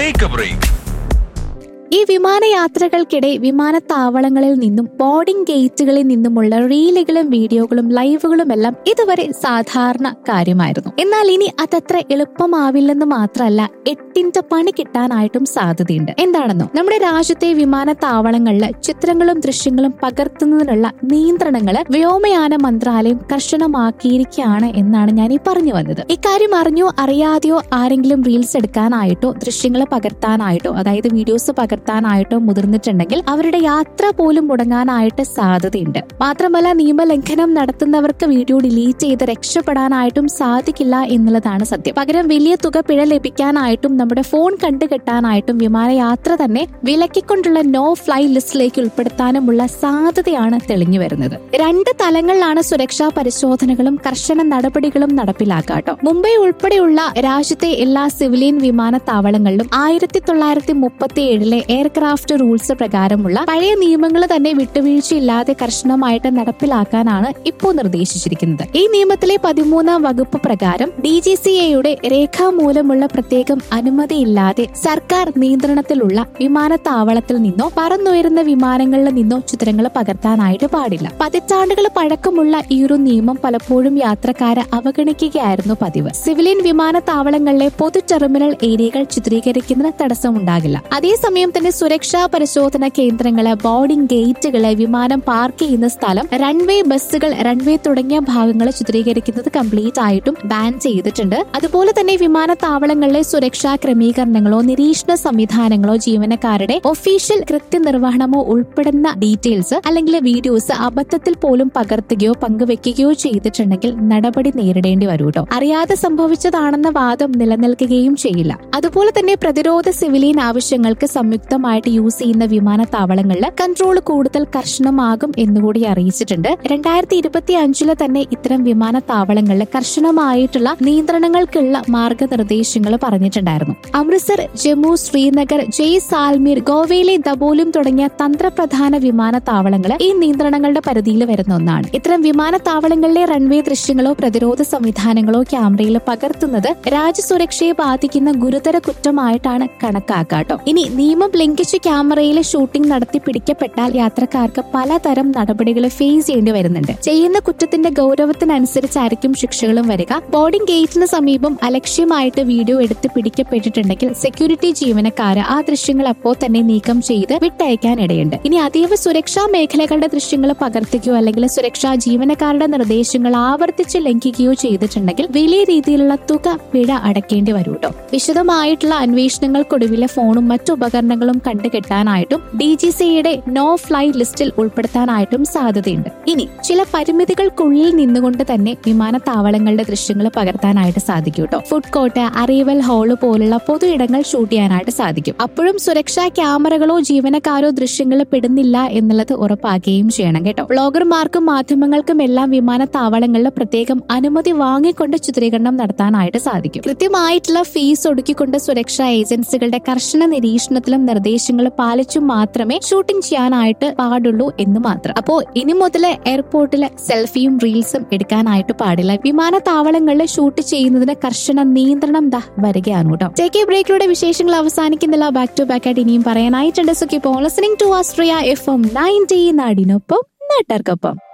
take A break ഈ വിമാനയാത്രകൾക്കിടെ വിമാനത്താവളങ്ങളിൽ നിന്നും ബോർഡിംഗ് ഗേറ്റുകളിൽ നിന്നുമുള്ള റീലുകളും വീഡിയോകളും ലൈവുകളും എല്ലാം ഇതുവരെ സാധാരണ കാര്യമായിരുന്നു എന്നാൽ ഇനി അതത്ര എളുപ്പമാവില്ലെന്ന് മാത്രമല്ല എട്ടിന്റെ പണി കിട്ടാനായിട്ടും സാധ്യതയുണ്ട് എന്താണെന്നോ നമ്മുടെ രാജ്യത്തെ വിമാനത്താവളങ്ങളിൽ ചിത്രങ്ങളും ദൃശ്യങ്ങളും പകർത്തുന്നതിനുള്ള നിയന്ത്രണങ്ങള് വ്യോമയാന മന്ത്രാലയം കർശനമാക്കിയിരിക്കുകയാണ് എന്നാണ് ഞാൻ ഈ പറഞ്ഞു വന്നത് ഇക്കാര്യം അറിഞ്ഞോ അറിയാതെയോ ആരെങ്കിലും റീൽസ് എടുക്കാനായിട്ടോ ദൃശ്യങ്ങൾ പകർത്താനായിട്ടോ അതായത് വീഡിയോസ് പകർത്താനായിട്ടോ മുതിർന്നിട്ടുണ്ടെങ്കിൽ അവരുടെ യാത്ര പോലും മുടങ്ങാനായിട്ട് സാധ്യതയുണ്ട് മാത്രമല്ല നിയമലംഘനം നടത്തുന്നവർക്ക് വീഡിയോ ഡിലീറ്റ് ചെയ്ത് രക്ഷപ്പെടാനായിട്ടും സാധിക്കില്ല എന്നുള്ളതാണ് സത്യം പകരം വലിയ തുക പിഴ ലഭിക്കാനായിട്ടും നമ്മുടെ ഫോൺ കണ്ടുകെട്ടാനായിട്ടും വിമാനയാത്ര തന്നെ വിലക്കിക്കൊണ്ടുള്ള നോ ഫ്ലൈ ലിസ്റ്റിലേക്ക് ഉൾപ്പെടുത്താനുമുള്ള സാധ്യതയാണ് തെളിഞ്ഞു വരുന്നത് രണ്ട് തലങ്ങളിലാണ് സുരക്ഷാ പരിശോധനകളും കർശന നടപടികളും നടപ്പിലാക്കാട്ടോ മുംബൈ ഉൾപ്പെടെയുള്ള രാജ്യത്തെ എല്ലാ സിവിലിയൻ വിമാനത്താവളങ്ങളിലും ആയിരത്തി തൊള്ളായിരത്തി മുപ്പത്തി ഏഴിലെ എയർക്രാഫ്റ്റ് റൂൾസ് പ്രകാരമുള്ള പഴയ നിയമങ്ങൾ തന്നെ വിട്ടുവീഴ്ചയില്ലാതെ കർശനമായിട്ട് നടപ്പിലാക്കാനാണ് ഇപ്പോൾ നിർദ്ദേശിച്ചിരിക്കുന്നത് ഈ നിയമത്തിലെ പതിമൂന്നാം വകുപ്പ് പ്രകാരം ഡി ജി സി എയുടെ രേഖാമൂലമുള്ള പ്രത്യേകം അനുമതിയില്ലാതെ സർക്കാർ നിയന്ത്രണത്തിലുള്ള വിമാനത്താവളത്തിൽ നിന്നോ പറന്നുയരുന്ന വിമാനങ്ങളിൽ നിന്നോ ചിത്രങ്ങൾ പകർത്താനായിട്ട് പാടില്ല പതിറ്റാണ്ടുകൾ പഴക്കമുള്ള ഈ ഒരു നിയമം പലപ്പോഴും യാത്രക്കാരെ അവഗണിക്കുകയായിരുന്നു പതിവ് സിവിലിയൻ വിമാനത്താവളങ്ങളിലെ പൊതു ടെർമിനൽ ഏരിയകൾ ചിത്രീകരിക്കുന്നതിന് തടസ്സമുണ്ടാകില്ല അതേസമയം തന്നെ സുരക്ഷാ പരിശോധന കേന്ദ്രങ്ങള് ബോർഡിംഗ് ഗേറ്റുകള് വിമാനം പാർക്ക് ചെയ്യുന്ന സ്ഥലം റൺവേ ബസ്സുകൾ റൺവേ തുടങ്ങിയ ഭാഗങ്ങൾ ചിത്രീകരിക്കുന്നത് കംപ്ലീറ്റ് ആയിട്ടും ബാൻ ചെയ്തിട്ടുണ്ട് അതുപോലെ തന്നെ വിമാനത്താവളങ്ങളിലെ സുരക്ഷാ ക്രമീകരണങ്ങളോ നിരീക്ഷണ സംവിധാനങ്ങളോ ജീവനക്കാരുടെ ഒഫീഷ്യൽ കൃത്യനിർവഹണമോ ഉൾപ്പെടുന്ന ഡീറ്റെയിൽസ് അല്ലെങ്കിൽ വീഡിയോസ് അബദ്ധത്തിൽ പോലും പകർത്തുകയോ പങ്കുവെക്കുകയോ ചെയ്തിട്ടുണ്ടെങ്കിൽ നടപടി നേരിടേണ്ടി വരും കേട്ടോ അറിയാതെ സംഭവിച്ചതാണെന്ന വാദം നിലനിൽക്കുകയും ചെയ്യില്ല അതുപോലെ തന്നെ പ്രതിരോധ സിവിലിയൻ ആവശ്യങ്ങൾക്ക് സംയുക്തമായിട്ട് യൂസ് ചെയ്യുന്ന വിമാനത്താവളങ്ങളിൽ കൺട്രോൾ കൂടുതൽ കർശനമാകും എന്നുകൂടി അറിയിച്ചിട്ടുണ്ട് രണ്ടായിരത്തി ഇരുപത്തി അഞ്ചില് തന്നെ ഇത്തരം വിമാനത്താവളങ്ങളിൽ കർശനമായിട്ടുള്ള നിയന്ത്രണങ്ങൾക്കുള്ള മാർഗനിർദ്ദേശങ്ങൾ പറഞ്ഞിട്ടുണ്ടായിരുന്നു അമൃത്സർ ജമ്മു ശ്രീനഗർ ജയ്സാൽമീർ ഗോവയിലെ ദബോലും തുടങ്ങിയ തന്ത്രപ്രധാന വിമാനത്താവളങ്ങൾ ഈ നിയന്ത്രണങ്ങളുടെ പരിധിയിൽ വരുന്ന ഒന്നാണ് ഇത്തരം വിമാനത്താവളങ്ങളിലെ റൺവേ ദൃശ്യങ്ങളോ പ്രതിരോധ സംവിധാനങ്ങളോ ക്യാമറയിൽ പകർത്തുന്നത് രാജ്യസുരക്ഷയെ ബാധിക്കുന്ന ഗുരുതര കുറ്റമായിട്ടാണ് കണക്കാക്കാട്ടോ ഇനി നിയമം ലംഘിച്ച് ക്യാമറയിലെ ഷൂട്ടിംഗ് നടത്തി പിടിക്കപ്പെട്ടാൽ യാത്രക്കാർക്ക് പലതരം നടപടികൾ ഫേസ് ചെയ്യേണ്ടി വരുന്നുണ്ട് ചെയ്യുന്ന കുറ്റത്തിന്റെ ഗൗരവത്തിനനുസരിച്ചായിരിക്കും ശിക്ഷകളും വരിക ബോർഡിംഗ് ഗേറ്റിന് സമീപം അലക്ഷ്യമായിട്ട് വീഡിയോ എടുത്ത് പിടിക്കപ്പെട്ടിട്ടുണ്ടെങ്കിൽ സെക്യൂരിറ്റി ജീവനക്കാര് ആ ദൃശ്യങ്ങൾ അപ്പോൾ തന്നെ നീക്കം ചെയ്ത് വിട്ടയക്കാൻ ഇടയുണ്ട് ഇനി അതീവ സുരക്ഷാ മേഖലകളുടെ ദൃശ്യങ്ങൾ പകർത്തുകയോ അല്ലെങ്കിൽ സുരക്ഷാ ജീവനക്കാരുടെ നിർദ്ദേശങ്ങൾ ആവർത്തിച്ച് ലംഘിക്കുകയോ ചെയ്തിട്ടുണ്ടെങ്കിൽ വലിയ രീതിയിലുള്ള തുക പിഴ അടയ്ക്കേണ്ടി വരും കേട്ടോ വിശദമായിട്ടുള്ള അന്വേഷണങ്ങൾക്കൊടുവിലെ ഫോണും മറ്റു ഉപകരണങ്ങളും കണ്ടുകെട്ടാനായിട്ടും ഡി ജി സിയുടെ നോ ഫ്ലൈ ലിസ്റ്റിൽ ഉൾപ്പെടുത്താനായിട്ടും സാധ്യതയുണ്ട് ഇനി ചില പരിമിതികൾക്കുള്ളിൽ നിന്നുകൊണ്ട് തന്നെ വിമാനത്താവളങ്ങളുടെ ദൃശ്യങ്ങൾ പകർത്താനായിട്ട് സാധിക്കും കേട്ടോ ഫുഡ് കോർട്ട് അറൈവൽ ഹാള് പോലുള്ള പൊതു ഇടങ്ങൾ ഷൂട്ട് ചെയ്യാനായിട്ട് സാധിക്കും അപ്പോഴും സുരക്ഷാ ക്യാമറകളോ ജീവനക്കാരോ ദൃശ്യങ്ങൾ പെടുന്നില്ല എന്നുള്ളത് ഉറപ്പാക്കുകയും ചെയ്യണം കേട്ടോ ബ്ലോഗർമാർക്കും മാധ്യമങ്ങൾക്കും എല്ലാം വിമാനത്താവളങ്ങളിൽ പ്രത്യേകം അനുമതി വാങ്ങിക്കൊണ്ട് ചിത്രീകരണം നടത്താനായിട്ട് സാധിക്കും കൃത്യമായിട്ടുള്ള ഫീസ് ഒടുക്കിക്കൊണ്ട് സുരക്ഷാ ഏജൻസികളുടെ കർശന നിരീക്ഷണത്തിലും നിർദ്ദേശങ്ങളും പാലിച്ചും മാത്രമേ ഷൂട്ടിംഗ് ചെയ്യാനായിട്ട് പാടുള്ളൂ എന്ന് മാത്രം അപ്പോ ഇനി മുതൽ എയർപോർട്ടിൽ സെൽഫിയും റീൽസും എടുക്കാനായിട്ട് പാടില്ല വിമാനത്താവളങ്ങളിൽ ഷൂട്ട് ചെയ്യുന്നതിന് കർശന നിയന്ത്രണം ദാ വരികയാണ് കേട്ടോ ടേക്ക് എ ബ്രേക്കിലൂടെ വിശേഷങ്ങൾ അവസാനിക്കുന്നില്ല ബാക്ക് ടു ബാക്ക് ആയിട്ട് ഇനിയും പറയാനായിട്ടുണ്ട് so keep on listening to ആസ്ട്രിയ എഫ് എം നയൻറ്റി നാടിനൊപ്പം നാട്ടുകാർക്കൊപ്പം